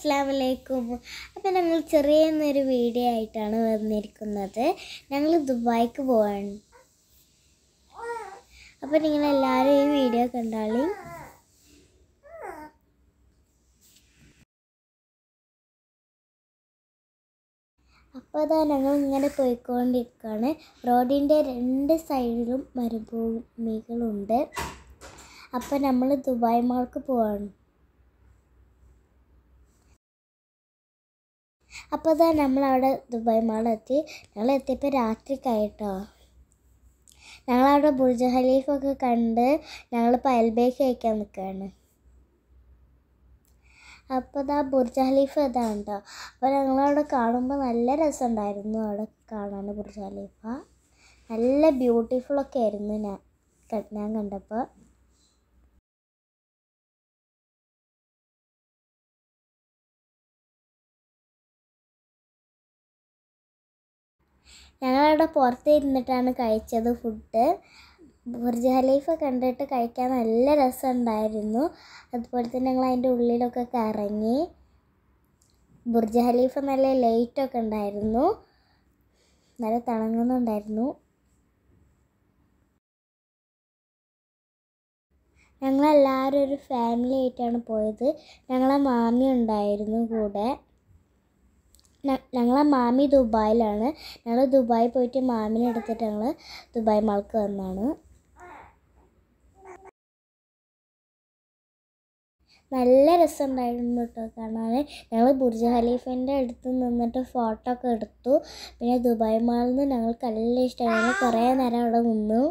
അസ്സാം വലൈക്കും അപ്പോൾ ഞങ്ങൾ ചെറിയൊരു വീഡിയോ ആയിട്ടാണ് വന്നിരിക്കുന്നത് ഞങ്ങൾ ദുബായിക്ക് പോവാണ് അപ്പോൾ നിങ്ങൾ എല്ലാവരും ഈ വീഡിയോ കണ്ടാളി അപ്പോൾ അതാ ഞങ്ങൾ ഇങ്ങനെ പോയിക്കൊണ്ടിരിക്കുകയാണ് റോഡിൻ്റെ രണ്ട് സൈഡിലും മരുഭൂമികളുണ്ട് അപ്പോൾ നമ്മൾ ദുബായ് മാൾക്ക് പോവാണ് അപ്പോൾ ഇതാ നമ്മളവിടെ ദുബായ് മാളെത്തി ഞങ്ങൾ എത്തിയപ്പോൾ രാത്രിക്കായിട്ടോ ഞങ്ങളവിടെ ബുർജ് ഖലീഫൊക്കെ കണ്ട് ഞങ്ങൾ പയൽബേക്ക് കഴിക്കാൻ നിൽക്കുകയാണ് അപ്പോൾ ഇതാ ബുർജ് ഖലീഫ ഇതാണ് കേട്ടോ അപ്പോൾ ഞങ്ങളവിടെ കാണുമ്പോൾ നല്ല രസമുണ്ടായിരുന്നു അവിടെ കാണാൻ ബുർജ് ഖലീഫ നല്ല ബ്യൂട്ടിഫുള്ളൊക്കെ ആയിരുന്നു ഞാൻ ക- ഞാൻ കണ്ടപ്പോൾ ഞങ്ങളവിടെ പുറത്ത് ഇരുന്നിട്ടാണ് കഴിച്ചത് ഫുഡ് ബുർജ് ഖലീഫ കണ്ടിട്ട് കഴിക്കാൻ നല്ല രസമുണ്ടായിരുന്നു അതുപോലെ തന്നെ ഞങ്ങൾ അതിൻ്റെ ഉള്ളിലൊക്കെ കറങ്ങി ബുർജ് ഖലീഫ നല്ല ലൈറ്റൊക്കെ ഉണ്ടായിരുന്നു നല്ല തിളങ്ങുന്നുണ്ടായിരുന്നു ഞങ്ങളെല്ലാവരും ഒരു ഫാമിലി ആയിട്ടാണ് പോയത് ഞങ്ങളെ മാമി ഉണ്ടായിരുന്നു കൂടെ ഞ- ഞങ്ങളെ മാമി ദുബായിലാണ് ഞങ്ങൾ ദുബായി പോയിട്ട് മാമിനെ എടുത്തിട്ട് ഞങ്ങൾ ദുബായ് മാൾക്ക് വന്നാണ് നല്ല രസമുണ്ടായിരുന്നു കേട്ടോ കാണാൻ ഞങ്ങൾ ബുർജ് ഖലീഫിൻ്റെ അടുത്ത് നിന്നിട്ട് ഫോട്ടോ ഒക്കെ എടുത്തു പിന്നെ ദുബായ് മാളിൽ നിന്ന് ഞങ്ങൾക്ക് നല്ല ഇഷ്ടമായി ഞങ്ങൾ കുറേ നേരം അവിടെ നിന്നു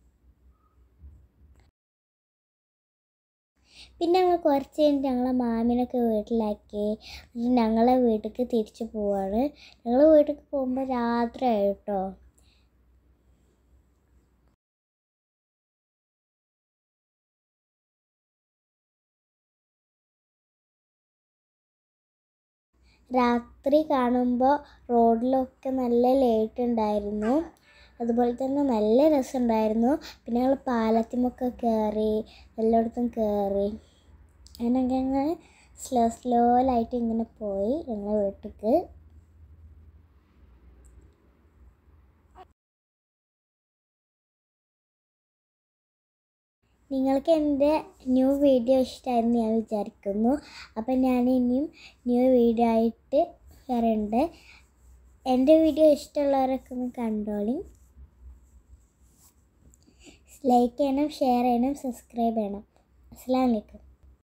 പിന്നെ ഞങ്ങൾ കുറച്ച് കഴിഞ്ഞിട്ട് ഞങ്ങളെ മാമിനൊക്കെ വീട്ടിലാക്കി എന്നിട്ട് ഞങ്ങളെ വീട്ടിലേക്ക് തിരിച്ചു പോവാണ് ഞങ്ങൾ വീട്ടിലേക്ക് പോകുമ്പോൾ രാത്രി ആയി കേട്ടോ രാത്രി കാണുമ്പോൾ റോഡിലൊക്കെ നല്ല ലൈറ്റ് ഉണ്ടായിരുന്നു അതുപോലെ തന്നെ നല്ല രസമുണ്ടായിരുന്നു പിന്നെ ഞങ്ങൾ പാലത്തിമൊക്കെ കയറി എല്ലായിടത്തും കയറി അങ്ങനെ ഞങ്ങൾ സ്ലോ സ്ലോയിലായിട്ട് ഇങ്ങനെ പോയി ഞങ്ങൾ വീട്ടിലേക്ക് നിങ്ങൾക്ക് എൻ്റെ ന്യൂ വീഡിയോ ഇഷ്ടമായിരുന്നു ഞാൻ വിചാരിക്കുന്നു അപ്പം ഞാൻ ഇനിയും ന്യൂ വീഡിയോ ആയിട്ട് വരണ്ട് എൻ്റെ വീഡിയോ ഇഷ്ടമുള്ളവരൊക്കെ ഒന്ന് കണ്ടോളി ലൈക്ക് ചെയ്യണം ഷെയർ ചെയ്യണം സബ്സ്ക്രൈബ് ചെയ്യണം അസ്സാം വലൈക്കും